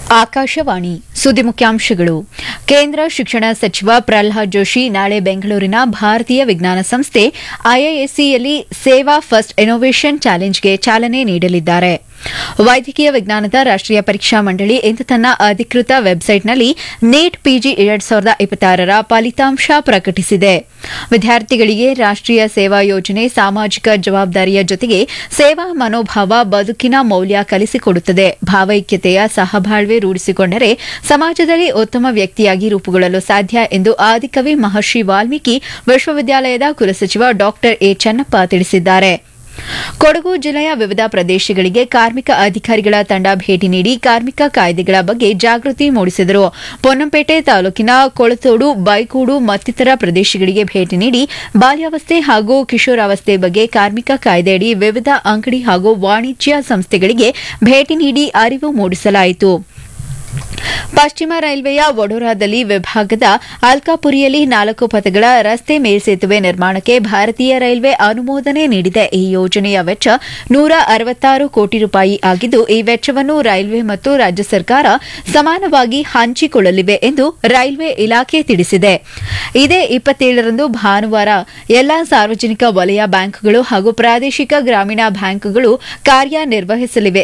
ಆಕಾಶವಾಣಿ ಸುದ್ದಿ ಮುಖ್ಯಾಂಶಗಳು ಕೇಂದ್ರ ಶಿಕ್ಷಣ ಸಚಿವ ಪ್ರಹ್ಲಾದ್ ಜೋಶಿ ನಾಳೆ ಬೆಂಗಳೂರಿನ ಭಾರತೀಯ ವಿಜ್ಞಾನ ಸಂಸ್ಥೆ ಐಐಎಸ್ಸಿಯಲ್ಲಿ ಸೇವಾ ಫಸ್ಟ್ ಇನೋವೇಷನ್ ಚಾಲೆಂಜ್ಗೆ ಚಾಲನೆ ನೀಡಲಿದ್ದಾರೆ ವೈದ್ಯಕೀಯ ವಿಜ್ಞಾನದ ರಾಷ್ಟೀಯ ಪರೀಕ್ಷಾ ಮಂಡಳಿ ಇಂದು ತನ್ನ ಅಧಿಕೃತ ವೆಬ್ಸೈಟ್ನಲ್ಲಿ ನೀಟ್ ಪಿಜಿ ಎರಡ್ ಸಾವಿರದ ಇಪ್ಪತ್ತಾರರ ಫಲಿತಾಂಶ ಪ್ರಕಟಿಸಿದೆ ವಿದ್ಯಾರ್ಥಿಗಳಿಗೆ ರಾಷ್ಟೀಯ ಸೇವಾ ಯೋಜನೆ ಸಾಮಾಜಿಕ ಜವಾಬ್ದಾರಿಯ ಜೊತೆಗೆ ಸೇವಾ ಮನೋಭಾವ ಬದುಕಿನ ಮೌಲ್ಯ ಕಲಿಸಿಕೊಡುತ್ತದೆ ಭಾವೈಕ್ಯತೆಯ ಸಹಬಾಳ್ವೆ ರೂಢಿಸಿಕೊಂಡರೆ ಸಮಾಜದಲ್ಲಿ ಉತ್ತಮ ವ್ಯಕ್ತಿಯಾಗಿ ರೂಪುಗೊಳ್ಳಲು ಸಾಧ್ಯ ಎಂದು ಆದಿಕವಿ ಮಹರ್ಷಿ ವಾಲ್ಮೀಕಿ ವಿಶ್ವವಿದ್ಯಾಲಯದ ಕುಲಸಚಿವ ಡಾ ಎ ಚೆನ್ನಪ್ಪ ತಿಳಿಸಿದ್ದಾರೆ ಕೊಡಗು ಜಿಲ್ಲೆಯ ವಿವಿಧ ಪ್ರದೇಶಗಳಿಗೆ ಕಾರ್ಮಿಕ ಅಧಿಕಾರಿಗಳ ತಂಡ ಭೇಟಿ ನೀಡಿ ಕಾರ್ಮಿಕ ಕಾಯ್ದೆಗಳ ಬಗ್ಗೆ ಜಾಗೃತಿ ಮೂಡಿಸಿದರು ಪೊನ್ನಂಪೇಟೆ ತಾಲೂಕಿನ ಕೊಳತೋಡು ಬೈಕೂಡು ಮತ್ತಿತರ ಪ್ರದೇಶಗಳಿಗೆ ಭೇಟಿ ನೀಡಿ ಬಾಲ್ಯಾವಸ್ಥೆ ಹಾಗೂ ಕಿಶೋರಾವಸ್ಥೆ ಬಗ್ಗೆ ಕಾರ್ಮಿಕ ಕಾಯ್ದೆಯಡಿ ವಿವಿಧ ಅಂಗಡಿ ಹಾಗೂ ವಾಣಿಜ್ಯ ಸಂಸ್ಥೆಗಳಿಗೆ ಭೇಟಿ ನೀಡಿ ಅರಿವು ಮೂಡಿಸಲಾಯಿತು ಪಶ್ಚಿಮ ರೈಲ್ವೆಯ ವಡೋರಾದಲ್ಲಿ ವಿಭಾಗದ ಅಲ್ಕಾಪುರಿಯಲ್ಲಿ ನಾಲ್ಕು ಪಥಗಳ ರಸ್ತೆ ಮೇಲ್ಸೇತುವೆ ನಿರ್ಮಾಣಕ್ಕೆ ಭಾರತೀಯ ರೈಲ್ವೆ ಅನುಮೋದನೆ ನೀಡಿದೆ ಈ ಯೋಜನೆಯ ವೆಚ್ಚ ನೂರ ಅರವತ್ತಾರು ಕೋಟಿ ರೂಪಾಯಿ ಆಗಿದ್ದು ಈ ವೆಚ್ಚವನ್ನು ರೈಲ್ವೆ ಮತ್ತು ರಾಜ್ಯ ಸರ್ಕಾರ ಸಮಾನವಾಗಿ ಹಂಚಿಕೊಳ್ಳಲಿವೆ ಎಂದು ರೈಲ್ವೆ ಇಲಾಖೆ ತಿಳಿಸಿದೆ ಇದೇ ಇಪ್ಪತ್ತೇಳರಂದು ಭಾನುವಾರ ಎಲ್ಲಾ ಸಾರ್ವಜನಿಕ ವಲಯ ಬ್ಯಾಂಕ್ಗಳು ಹಾಗೂ ಪ್ರಾದೇಶಿಕ ಗ್ರಾಮೀಣ ಬ್ಯಾಂಕ್ಗಳು ಕಾರ್ಯನಿರ್ವಹಿಸಲಿವೆ